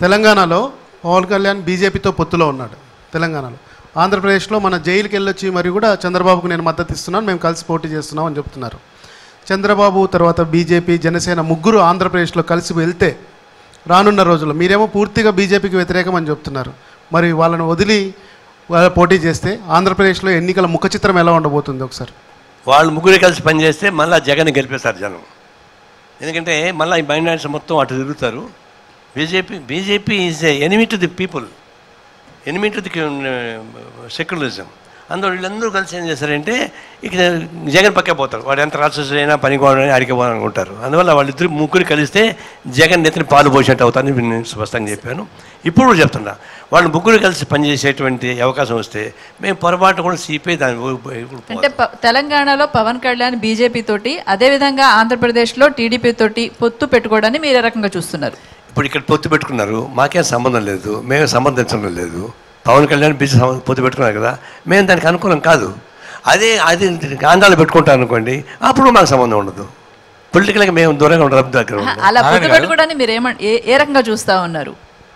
తెలంగాణలో పవన్ కళ్యాణ్ బీజేపీతో పొత్తులో ఉన్నాడు తెలంగాణలో ఆంధ్రప్రదేశ్లో మన జైలుకి వెళ్ళొచ్చి మరి కూడా చంద్రబాబుకు నేను మద్దతు ఇస్తున్నాను మేము కలిసి పోటీ చేస్తున్నాం అని చెప్తున్నారు చంద్రబాబు తర్వాత బీజేపీ జనసేన ముగ్గురు ఆంధ్రప్రదేశ్లో కలిసి వెళ్తే రానున్న రోజుల్లో మీరేమో పూర్తిగా బీజేపీకి వ్యతిరేకం అని చెప్తున్నారు మరి వాళ్ళని వదిలి వాళ్ళ పోటీ చేస్తే ఆంధ్రప్రదేశ్లో ఎన్నికల ముఖ చిత్రం ఎలా ఉండబోతుంది ఒకసారి వాళ్ళు ముగ్గురు కలిసి పనిచేస్తే మళ్ళీ జగన్ గెలిపేస్తారు జనం ఎందుకంటే మళ్ళీ ఈ మైనారిటీస్ మొత్తం అటు తిరుగుతారు BJP BJP is enemy to the people enemy to the secularism అందులో వీళ్ళందరూ కలిసి ఏం చేస్తారంటే ఇక జగన్ పక్కే పోతారు వాడు ఎంత రాక్షసుడైనా పని పోవాలని అడిగి పోవాలనుకుంటారు అందువల్ల వాళ్ళిద్దరు ముగ్గురు కలిస్తే జగన్ నెత్తిని పాలు పోసినట్టు అవుతారని నేను స్పష్టంగా చెప్పాను ఇప్పుడు కూడా చెప్తున్నా వాళ్ళు ముగ్గురు కలిసి పనిచేసేటువంటి అవకాశం వస్తే మేము పొరపాటు కూడా సిపిఐ దాని అంటే ప- తెలంగాణలో పవన్ కళ్యాణ్ బీజేపీ తోటి అదేవిధంగా ఆంధ్రప్రదేశ్లో టీడీపీ తోటి పొత్తు పెట్టుకోవడాన్ని మీరు ఏ రకంగా చూస్తున్నారు ఇప్పుడు ఇక్కడ పొత్తు పెట్టుకున్నారు మాకేం సంబంధం లేదు మేము సంబంధించడం లేదు పవన్ కళ్యాణ్ బీజీ సంబంధం పొత్తు పెట్టుకున్నారు కదా మేము దానికి అనుకూలం కాదు అదే అది ఆంధ్రాలో పెట్టుకుంటాం అనుకోండి అప్పుడు మాకు సంబంధం ఉండదు పొలిటికల్గా మేము దూరంగా ఉండడం దగ్గర ఆహా, ఉండదు. అలా పొత్తు పెట్టుకోవడాన్ని మీరు ఏమ ఏ ఏ రకంగా చూస్తా ఉన్నారు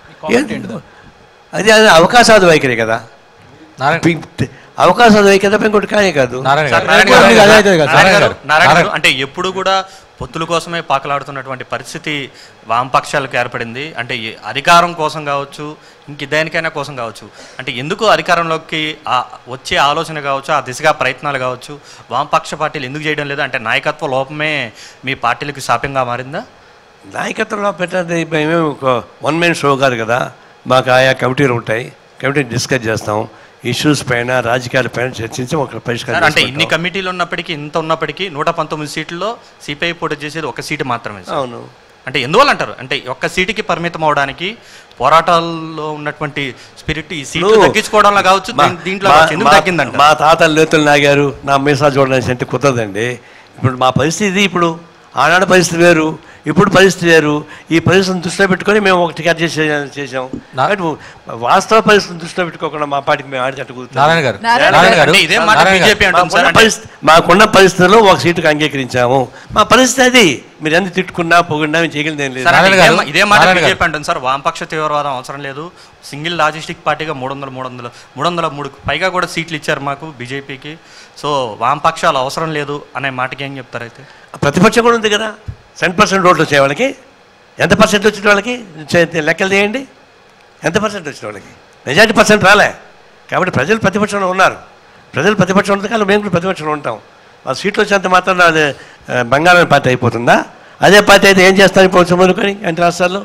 ఏ- అది అది అవకాశాలు వైఖరి కదా నారాయణ పి- అవకాశాలు వైఖరి ఇంకోటి కానే కాదు నారాయణ గారు నారాయణ నారాయణ గారు, గారు, అదే అవుతుంది కదా, నారాయణ నారాయణ గారు, గారు. నారాయణ గారు, నారాయణ- అంటే ఎప్పుడు కూడా పొత్తుల కోసమే పాకలాడుతున్నటువంటి పరిస్థితి వామపక్షాలకు ఏర్పడింది అంటే ఈ అధికారం కోసం కావచ్చు ఇంక దేనికైనా కోసం కావచ్చు అంటే ఎందుకు అధికారంలోకి ఆ వచ్చే ఆలోచన కావచ్చు ఆ దిశగా ప్రయత్నాలు కావచ్చు వామపక్ష పార్టీలు ఎందుకు చేయడం లేదు అంటే నాయకత్వ లోపమే మీ పార్టీలకు శాపంగా మారిందా నాయకత్వంలో పెట్టేది మేము ఒక వన్ మ్యాన్ షో కాదు కదా మాకు ఆయా కమిటీలు ఉంటాయి కమిటీ డిస్కస్ చేస్తాం ఇష్యూస్ పైన రాజకీయాల పైన చర్చించి ఒక పరిష్కారం సార్, అంటే ఇన్ని చేసుకుంటాం. కమిటీలు ఉన్నప్పటికీ ఇంత ఉన్నప్పటికీ నూట పంతొమ్మిది సీట్లలో సిపిఐ పోటీ చేసేది ఒక సీటు మాత్రమే సార్. అవును అంటే ఎందువల్ల అంటారు అంటే ఒక్క సీటుకి పరిమితం అవడానికి పోరాటాల్లో ఉన్నటువంటి స్పిరిట్ ఈ సీట్లు నువ్వు తగ్గించుకోవడంలో కావచ్చు మా- దీం- దీంట్లో మా- కావచ్చు. ఎందుకు మా- తగ్గిందంట మా తాతలు నేతలు నాగారు నా మీసాలు చూడడానికి అంటే కుదరదండి ఇప్పుడు మా పరిస్థితి ఇది ఇప్పుడు ఆనాడు పరిస్థితి వేరు ఇప్పుడు పరిస్థితి వేరు ఈ పరిస్థితిని దృష్టిలో పెట్టుకొని మేము ఒక టికెట్ చేసే చేసాం నా- కాబట్టి వాస్తవ పరిస్థితిని దృష్టిలో పెట్టుకోకుండా మా పార్టీకి మేము ఆడి నారాయణ గారు నారాయణ నారాయణ గారు, గారు అంటే ఇదే మాట నారాయణ గారు. బీజేపీ అంటుంది సార్ మాకున్న అంటే పరిస్థితి మాకున్న పరిస్థితుల్లో ఒక సీటుకు అంగీకరించాము మా పరిస్థితి అది మీరు ఎంత తిట్టుకున్నా పొగిడినా మేము చేయగలిగింది ఏం లేదు సార్, అంటే నారాయణ ఇదే గారు, మా- ఇదే మాట నారాయణ గారు. బీజేపీ అంటుంది సార్ వామపక్ష తీవ్రవాదం అవసరం లేదు సింగిల్ లాజిస్టిక్ పార్టీగా మూడు వందల మూడు వందల మూడు వందల మూడు పైగా కూడా సీట్లు ఇచ్చారు మాకు బీజేపీకి సో వామపక్షాలు అవసరం లేదు అనే మాటకి ఏం చెప్తారు అయితే ప్రతిపక్షం కూడా ఉంది కదా సెవెన్ పర్సెంట్ ఓట్లు వచ్చే వాళ్ళకి ఎంత పర్సెంట్ వచ్చిన వాళ్ళకి చే- లెక్కలు చేయండి ఎంత పర్సెంట్ వచ్చిన వాళ్ళకి మెజారిటీ పర్సెంట్ రాలే కాబట్టి ప్రజలు ప్రతిపక్షంలో ఉన్నారు ప్రజలు ప్రతిపక్షం ఉంది కానీ మేము కూడా ప్రతిపక్షంలో ఉంటాం ఆ సీట్లు వచ్చేంత మాత్రం అది ఆ, బంగారం పార్టీ అయిపోతుందా అదే పార్టీ అయితే ఏం చేస్తారు ఇప్పుడు చదువుకొని అంటే రాష్ట్రాల్లో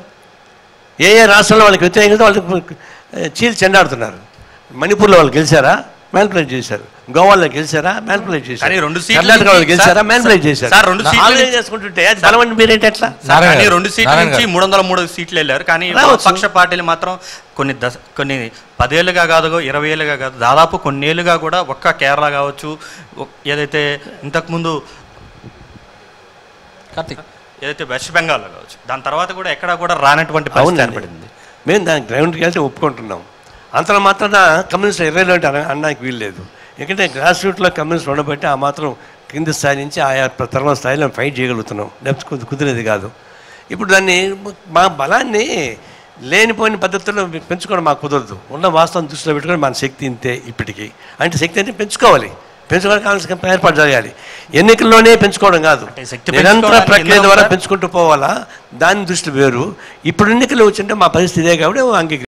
ఏ ఏ రాష్ట్రాల్లో వాళ్ళకి వ్యతిరేకంగా వాళ్ళకి ఆ, చీల్చి చెండాడుతున్నారు మణిపూర్లో వాళ్ళు గెలిచారా మ్యాన్పులేట్ చేశారు గోవాలో గెలిచారా మ్యాన్పులేట్ చేశారు కానీ రెండు సీట్ల కర్ణాటక వాళ్ళు నుంచి- గెలిచారా సార్, మ్యాన్పులేట్ చేశారు సార్, రెండు సీట్ల ఆలోచన నుంచి- చేసుకుంటుంటే అది బలవంటి మీరేంటి ఎట్లా సార్, నారాయణ కానీ గారు, రెండు సీట్ల నారాయణ నుంచి గారు. మూడు వందల మూడు సీట్లు వెళ్ళారు కానీ రావచ్చు. పక్ష పార్టీలు మాత్రం కొన్ని దశ కొన్ని పదేళ్ళుగా కాదు ఇరవై ఏళ్ళుగా కాదు దాదాపు కొన్నేళ్ళుగా కూడా ఒక్క కేరళ కావచ్చు ఒక్- ఏదైతే ఇంతకుముందు కార్తీక్ ఏదైతే వెస్ట్ బెంగాల్లో కావచ్చు దాని తర్వాత కూడా ఎక్కడా కూడా రానటువంటి పరిస్థితి అవునండి ఏర్పడింది మేము దాని గ్రౌండ్కి వెళ్తే ఒప్పుకుంటున్నాం అంతలో మాత్రం కమ్యూనిస్ట్ ఇర్రెలెంట్ అన అనడానికి వీల్లేదు ఎందుకంటే గ్రాస్ రూట్లో కమ్యూనిస్ట్ ఉండబట్టి ఆ మాత్రం కింది స్థాయి నుంచి ఆయా తర్వాత స్థాయిలో ఫైట్ చేయగలుగుతున్నాం లేకపోతే కుది- కుదిరేది కాదు ఇప్పుడు దాన్ని మా బలాన్ని లేనిపోయిన పద్ధతుల్లో పెంచుకోవడం మాకు కుదరదు ఉన్న వాస్తవం దృష్టిలో పెట్టుకొని మన శక్తి ఇంతే ఇప్పటికీ అంటే శక్తి అంటే పెంచుకోవాలి పెంచుకోవడానికి కావాల్సిన ఏర్పాటు చేయాలి ఎన్నికల్లోనే పెంచుకోవడం కాదు అంటే శక్తి నిరంతర పెంచుకోవడానికి ప్రక్రియ ఎన్నో ద్వారా ఉంటాయి. పెంచుకుంటూ పోవాలా దాని దృష్టి వేరు ఇప్పుడు ఎన్నికలు వచ్చింటే మా పరిస్థితి ఇదే కాబట్టి అంగీకరి